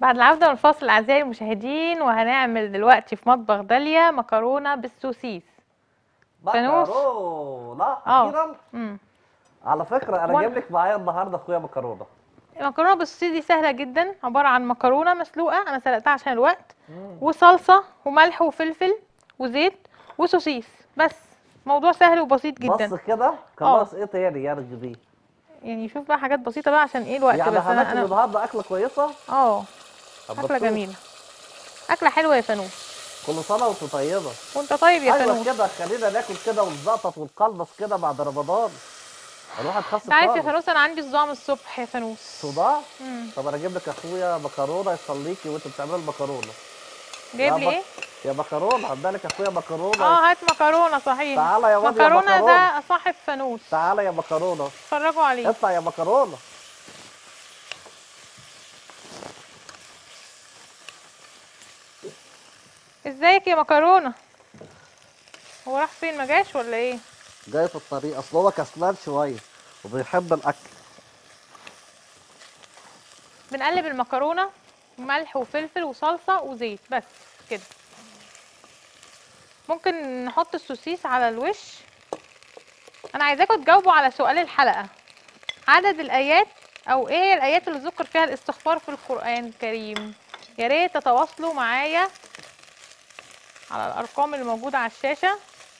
بعد العودة من الفاصل أعزائي المشاهدين وهنعمل دلوقتي في مطبخ داليا مكرونة بالسوسيس فانوس. مكرونه اه. اخيرا مم. على فكره انا وأنا- جايب لك معايا النهارده اخويا مكرونه المكرونة بالسوسيس دي سهلة جدا عبارة عن مكرونة مسلوقة أنا سلقتها عشان الوقت وصلصة وملح وفلفل وزيت وسوسيس بس موضوع سهل وبسيط بص جدا كده خلاص ايه تاني يعني تجيبيه يعني شوف بقى حاجات بسيطة بقى عشان ايه الوقت يعني بس أنا هناكل أنا النهارده اكله كويسه اه طب أكلة بصوا، جميلة أكلة حلوة يا فانوس كل سنه وانت طيبه وأنت طيب يا ايوه فانوس كده خلينا ناكل كده ونزقطط ونقلص كده بعد رمضان الواحد خس أنت عارف يا خالص. فانوس أنا عندي صداع من الصبح يا فانوس صداع مم. طب انا اجيب لك اخويا مكرونه يصليكي وانت بتعملي المكرونه جايب يا لي مك- ايه؟ يا مكرونه عندنا لك اخويا مكرونه اه هات مكرونة صحيح تعالى يا واد يا مكرونة مكرونة. ده صاحب فانوس تعالى يا مكرونه اتفرجوا عليه اطلع يا مكرونه ازيك يا مكرونة هو راح فين ما جاش ولا ايه جاي في الطريق اصل هو كسلان شويه وبيحب الاكل بنقلب المكرونة ملح وفلفل وصلصة وزيت بس كده ممكن نحط السوسيس على الوش انا عايزاكم تجاوبوا على سؤال الحلقة عدد الايات او ايه هي الايات اللي ذكر فيها الاستغفار في القرآن الكريم يا ريت تتواصلوا معايا على الارقام اللي موجودة على الشاشة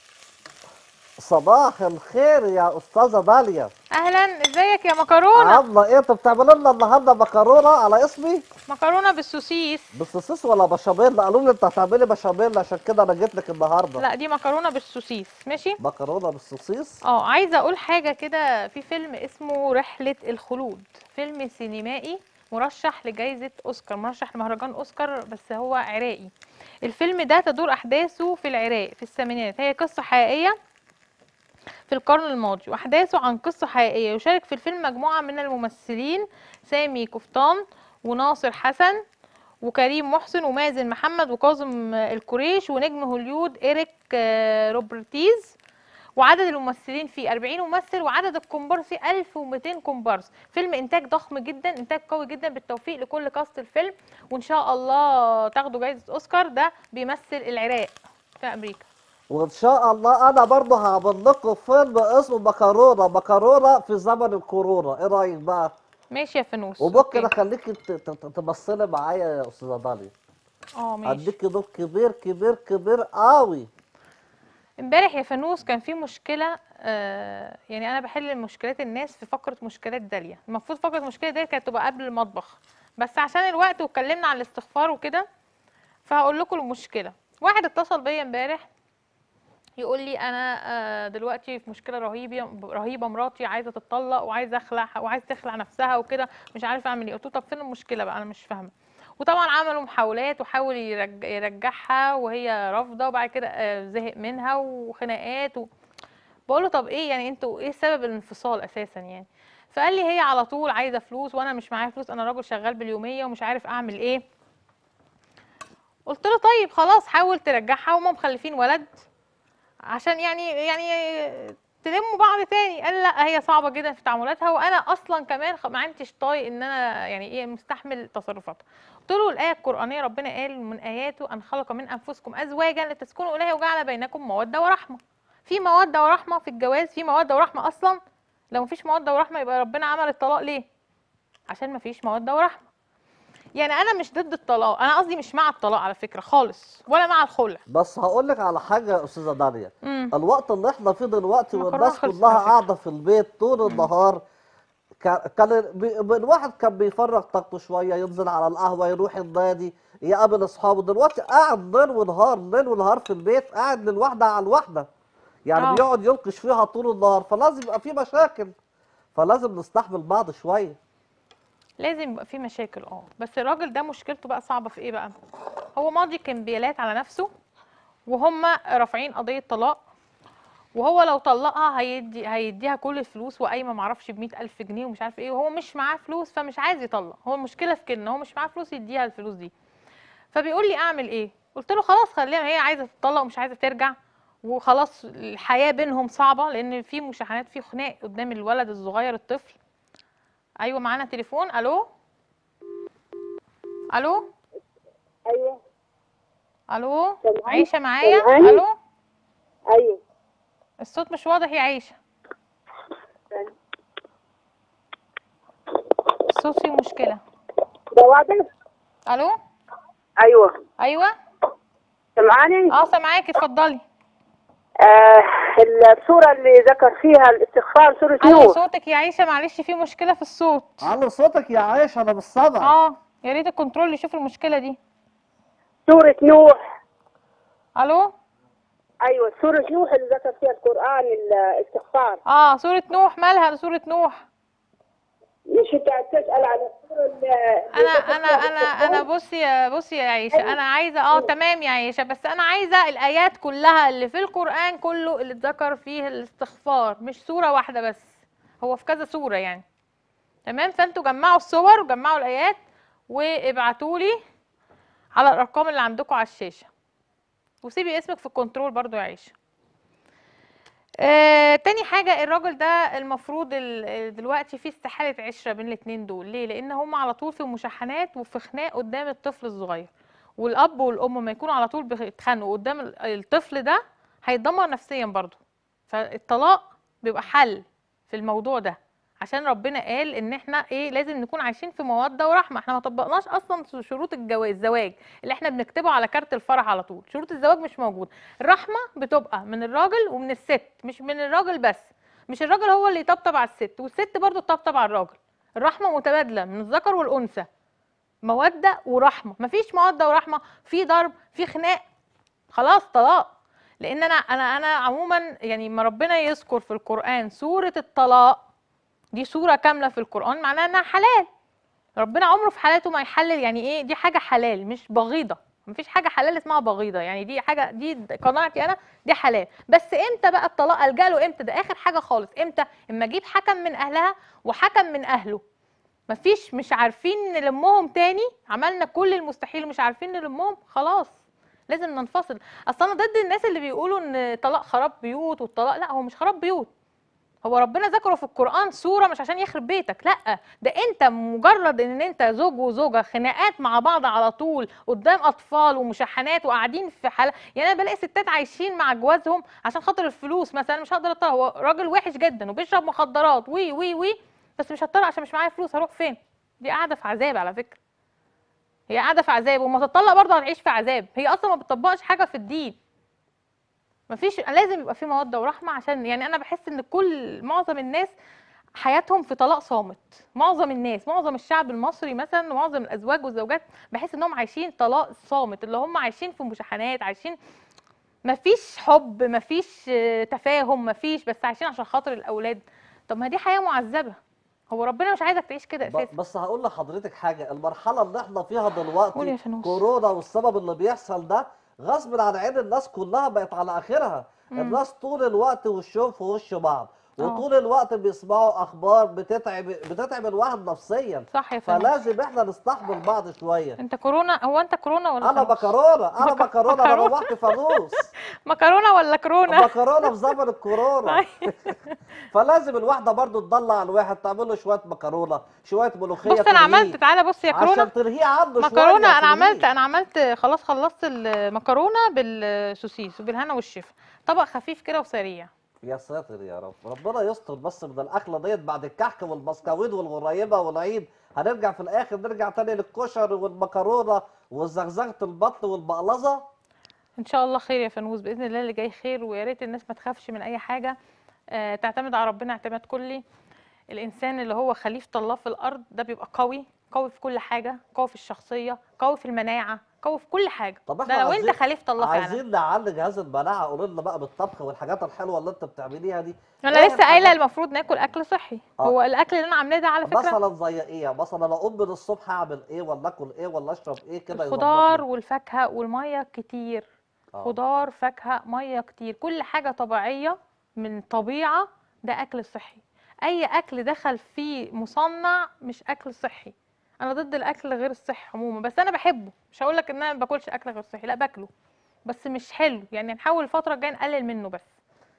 صباح الخير يا استاذه داليا اهلا ازيك يا مكرونة عامله ايه انت بتعملي لنا النهارده مكرونه على اسمي مكرونة بالسوسيس بالصوص ولا بشاميل قالوا لي انت هتعملي بشاميل عشان كده انا جيت لك النهارده لا دي مكرونة بالسوسيس ماشي مكرونه بالصوصيص اه عايزه اقول حاجه كده في فيلم اسمه رحله الخلود فيلم سينمائي مرشح لجائزه اوسكار مرشح لمهرجان اوسكار بس هو عراقي الفيلم ده تدور احداثه في العراق في الثمانينات هي قصه حقيقيه في القرن الماضي واحداثه عن قصه حقيقيه يشارك في الفيلم مجموعه من الممثلين سامي قفطان وناصر حسن وكريم محسن ومازن محمد وكاظم القريش ونجم هوليود إيريك آه، روبرتيز وعدد الممثلين فيه 40 ممثل وعدد الكومبارس فيه 1200 كومبارس فيلم انتاج ضخم جدا انتاج قوي جدا بالتوفيق لكل كاست الفيلم وان شاء الله تاخدوا جائزة اوسكار ده بيمثل العراق في امريكا وان شاء الله انا برضه هعمل لكم فيلم اسمه مكرونه مكرونه في زمن الكورونا ايه رايك بقى ماشي يا فانوس وممكن أوكي. اخليك ت- ت- ت- تمثلي معايا يا استاذه داليا اه ماشي اديك دور كبير كبير كبير قوي امبارح يا فانوس كان في مشكله آه يعني انا بحل مشكلات الناس في فقره مشكلات داليا المفروض فقره مشكله داليا كانت تبقى قبل المطبخ بس عشان الوقت واتكلمنا عن الاستغفار وكده فهقول لكم المشكله واحد اتصل بيا امبارح يقول لي انا آه، دلوقتي في مشكله رهيبه رهيبه مراتي عايزه تتطلق وعايزه اخلع وعايزه تخلع نفسها وكده مش عارفه اعمل ايه قلت له طب فين المشكله بقى انا مش فاهمه وطبعا عملوا محاولات وحاول يرج... يرجعها وهي رافضه وبعد كده آه، زهق منها وخناقات و... بقول له طب ايه يعني انتوا ايه سبب الانفصال اساسا يعني فقال لي هي على طول عايزه فلوس وانا مش معايا فلوس انا راجل شغال باليوميه ومش عارف اعمل ايه قلت له طيب خلاص حاول ترجعها وهم مخلفين ولد عشان يعني يعني تلموا بعض تاني قال لا هي صعبه جدا في تعاملاتها وانا اصلا كمان خ- ما عدتش طايق ان انا يعني ايه مستحمل تصرفاتها قلت له الايه القرانيه ربنا قال من اياته ان خلق من انفسكم ازواجا لتسكنوا اليها وجعل بينكم موده ورحمه في موده ورحمه في الجواز في موده ورحمه اصلا لو مفيش موده ورحمه يبقى ربنا عمل الطلاق ليه عشان مفيش موده ورحمه يعني انا مش ضد الطلاق انا قصدي مش مع الطلاق على فكره خالص ولا مع الخلع بس هقول لك على حاجه يا استاذه داليا امم الوقت اللي احنا فيه دلوقتي المكرونة والناس خلصت كلها على فكرة. قاعده في البيت طول النهار كان كان بي- الواحد كان بيفرغ طاقته شويه ينزل على القهوه يروح النادي يقابل اصحابه دلوقتي قاعد ليل ونهار ليل ونهار في البيت قاعد للواحده على الواحده يعني آه. بيقعد ينقش فيها طول النهار فلازم يبقى في مشاكل فلازم نستحمل بعض شويه لازم يبقى في مشاكل اه بس الراجل ده مشكلته بقى صعبه في ايه بقى هو ماضي كمبيالات على نفسه وهم رافعين قضيه طلاق وهو لو طلقها هيدي هيديها كل الفلوس وقايمه معرفش ب ألف جنيه ومش عارف ايه وهو مش معاه فلوس فمش عايز يطلق هو المشكله في كده ان هو مش معاه فلوس يديها الفلوس دي فبيقول لي اعمل ايه قلت له خلاص خليها هي عايزه تطلق ومش عايزه ترجع وخلاص الحياه بينهم صعبه لان في مشاحنات في خناق قدام الولد الصغير الطفل ايوه معانا تليفون الو الو ايوه الو سامعاني؟ عايشه معايا سامعاني؟ الو ايوه الصوت مش واضح يا عايشه الصوت فيه مشكله ده واضح الو ايوه ايوه سمعاني اه سامعاكي اتفضلي آه السوره اللي ذكر فيها الاستغفار سوره علي نوح صوتك يا عايشه معلش في مشكله في الصوت علي صوتك يا عايشه انا مش سامع اه يا ريت الكنترول يشوف المشكله دي سوره نوح الو ايوه سوره نوح اللي ذكر فيها القران الاستغفار اه سوره نوح مالها سوره نوح مش انت تسال على السوره اللي انا انا انا انا بصي يا بصي يا عائشه انا عايزه اه تمام يا عائشه بس انا عايزه الايات كلها اللي في القران كله اللي اتذكر فيه الاستغفار مش سوره واحده بس هو في كذا سوره يعني تمام فانتوا جمعوا الصور وجمعوا الايات وابعتوا لي على الارقام اللي عندكم على الشاشه وسيبي اسمك في الكنترول برضو يا عائشه آه، تاني حاجة الراجل ده المفروض ال- دلوقتي في استحالة عشرة بين الاتنين دول ليه؟ لأن هم على طول في مشاحنات وفي خناق قدام الطفل الصغير والأب والأم ما يكونوا على طول بيتخانقوا قدام ال- الطفل ده هيتدمر نفسيا برضه فالطلاق بيبقى حل في الموضوع ده عشان ربنا قال ان احنا ايه لازم نكون عايشين في موده ورحمه احنا ما طبقناش اصلا شروط الجواز الزواج اللي احنا بنكتبه على كارت الفرح على طول شروط الزواج مش موجود الرحمه بتبقى من الراجل ومن الست مش من الراجل بس مش الراجل هو اللي يطبطب على الست والست برضو تطبطب على الراجل الرحمه متبادله من الذكر والانثى موده ورحمه مفيش موده ورحمه في ضرب في خناق خلاص طلاق لان انا انا انا عموما يعني ما ربنا يذكر في القران سوره الطلاق دي سوره كامله في القران معناها انها حلال ربنا عمره في حياته ما يحلل يعني ايه دي حاجه حلال مش بغيضه مفيش حاجه حلال اسمها بغيضه يعني دي حاجه دي قناعتي انا دي حلال بس امتى بقى الطلاق الجا له امتى ده اخر حاجه خالص امتى اما اجيب حكم من اهلها وحكم من اهله مفيش مش عارفين نلمهم تاني عملنا كل المستحيل ومش عارفين نلمهم خلاص لازم ننفصل اصل انا ضد الناس اللي بيقولوا ان طلاق خراب بيوت والطلاق لا هو مش خراب بيوت هو ربنا ذكره في القرآن سورة مش عشان يخرب بيتك لا ده انت مجرد ان انت زوج وزوجة خناقات مع بعض على طول قدام اطفال ومشحنات وقاعدين في حالة يعني انا بلاقي ستات عايشين مع جوازهم عشان خاطر الفلوس مثلا مش هقدر اطلع هو راجل وحش جدا وبيشرب مخدرات وي وي وي بس مش هطلع عشان مش معايا فلوس هروح فين دي قاعدة في عذاب على فكرة هي قاعدة في عذاب وما تطلق برضه هتعيش في عذاب هي اصلا ما بتطبقش حاجة في الدين مفيش لازم يبقى في موده ورحمه عشان يعني انا بحس ان كل معظم الناس حياتهم في طلاق صامت معظم الناس معظم الشعب المصري مثلا معظم الازواج والزوجات بحس انهم عايشين طلاق صامت اللي هم عايشين في مشاحنات عايشين مفيش حب مفيش آه، تفاهم مفيش بس عايشين عشان خاطر الاولاد طب ما دي حياه معذبه هو ربنا مش عايزك تعيش كده ب- اساسا بس هقول لحضرتك حاجه المرحله اللي احنا فيها دلوقتي قول يا فانوس. كورونا والسبب اللي بيحصل ده غصب عن عين الناس كلها بقت على اخرها مم. الناس طول الوقت وشهم في وش بعض آه. وطول الوقت بيسمعوا اخبار بتتعب بتتعب الواحد نفسيا صح يا فندم فلازم احنا نستحمل بعض شويه انت كورونا هو انت كورونا ولا انا فانوس؟ مكرونه انا مك- مكرونه انا مكرونة. روحت فانوس مكرونه ولا كورونا مكرونه في زمن الكورونا طيب. فلازم الواحده برضو تدلع الواحد تعمل له شويه مكرونه شويه ملوخيه بص انا ترميه. عملت تعالى بص يا كورونا عشان ترهيه عنده شويه مكرونه انا ترميه. عملت انا عملت خلاص خلصت المكرونه بالسوسيس وبالهنا والشفا طبق خفيف كده وسريع يا ساتر يا رب ربنا يستر بس من الاكله ديت بعد الكحك والبسكويت والغريبه والعيد هنرجع في الاخر نرجع تاني للكشري والمكرونه وزغزغه البط والبقلظه ان شاء الله خير يا فانوس باذن الله اللي جاي خير ويا ريت الناس ما تخافش من اي حاجه آه تعتمد على ربنا اعتماد كلي الانسان اللي هو خليفه الله في الارض ده بيبقى قوي قوي في كل حاجه قوي في الشخصيه قوي في المناعه قوي في كل حاجه طب ده احنا لو انت عايزين- خليفه الله فعلا عايزين نعلي جهاز المناعه قولوا لنا بقى بالطبخ والحاجات الحلوه اللي انت بتعمليها دي انا إيه لسه قايله الحاجات- المفروض ناكل اكل صحي آه. هو الاكل اللي انا عاملاه ده على فكره مثلا زي ايه مثلا انا اقوم من الصبح اعمل ايه ولا اكل ايه ولا اشرب ايه كده الخضار يظبطني؟ والفاكهه والميه كتير آه. خضار فاكهه ميه كتير كل حاجه طبيعيه من طبيعه ده اكل صحي اي اكل دخل فيه مصنع مش اكل صحي انا ضد الاكل غير الصحي عموما بس انا بحبه مش هقول لك ان انا ما باكلش اكل غير صحي لا باكله بس مش حلو يعني نحاول الفتره الجايه نقلل منه بس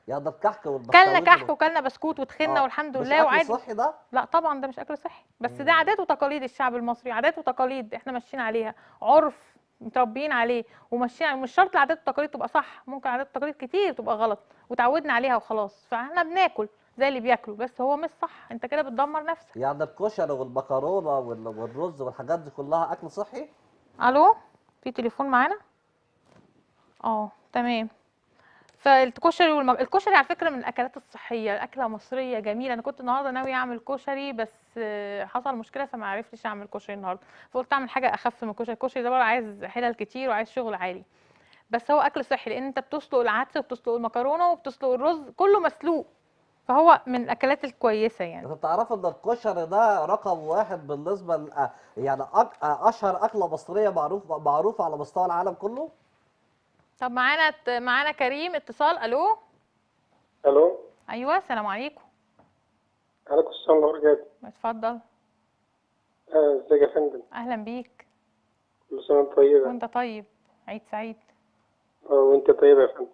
يعني ده الكحك والبسكويت كلنا كحك وكلنا بسكوت وتخنا آه. والحمد مش لله أكل وعادي صحي ده لا طبعا ده مش اكل صحي بس مم. ده عادات وتقاليد الشعب المصري عادات وتقاليد احنا ماشيين عليها عرف متربيين عليه وماشيين عليه. مش شرط العادات والتقاليد تبقى صح ممكن عادات والتقاليد كتير تبقى غلط وتعودنا عليها وخلاص فاحنا بناكل زي اللي بياكلوا بس هو مش صح انت كده بتدمر نفسك يعني الكشري والمكرونه وال- والرز والحاجات دي كلها اكل صحي الو في تليفون معانا اه تمام فالكشري والمج... الكشري على فكره من الاكلات الصحيه اكله مصريه جميله انا كنت النهارده ناوي اعمل كشري بس آه، حصل مشكله فما عرفتش اعمل كشري النهارده فقلت اعمل حاجه اخف من الكشري الكشري ده بقى عايز حلل كتير وعايز شغل عالي بس هو اكل صحي لان انت بتسلق العدس وبتسلق المكرونه وبتسلق الرز كله مسلوق فهو من الاكلات الكويسه يعني انت تعرف ان الكشري ده رقم واحد بالنسبه ل يعني أك... اشهر اكله مصريه معروف معروفه على مستوى العالم كله طب معانا معانا كريم اتصال الو الو ايوه السلام عليكم عليكم السلام ورحمه الله وبركاته اتفضل آه، ازيك يا فندم اهلا بيك كل سنه وانت طيبه وانت طيب عيد سعيد آه، وانت طيبه يا فندم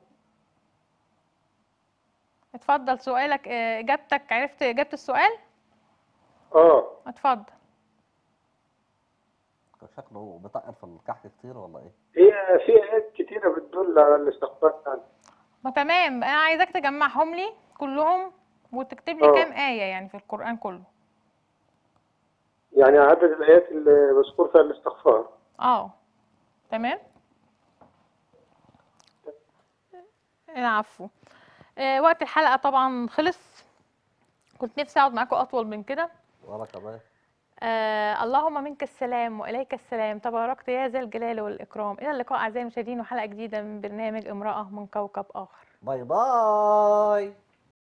اتفضل سؤالك آه، اجابتك عرفت اجابة السؤال اه اتفضل شكله بتقل في الكحك كتير ولا ايه هي في ايات كتيره بتدل على الاستغفار يعني ما تمام انا عايزاك تجمعهم لي كلهم وتكتب لي اه. كام آية يعني في القرآن كله يعني عدد الايات اللي مذكور فيها الاستغفار اه تمام العفو آه وقت الحلقة طبعا خلص كنت نفسي اقعد معاكم اطول من كده وانا كمان آه اللهم منك السلام وإليك السلام تباركت يا ذا الجلال والإكرام إلى اللقاء أعزائي المشاهدين وحلقة جديدة من برنامج امرأة من كوكب آخر باي باي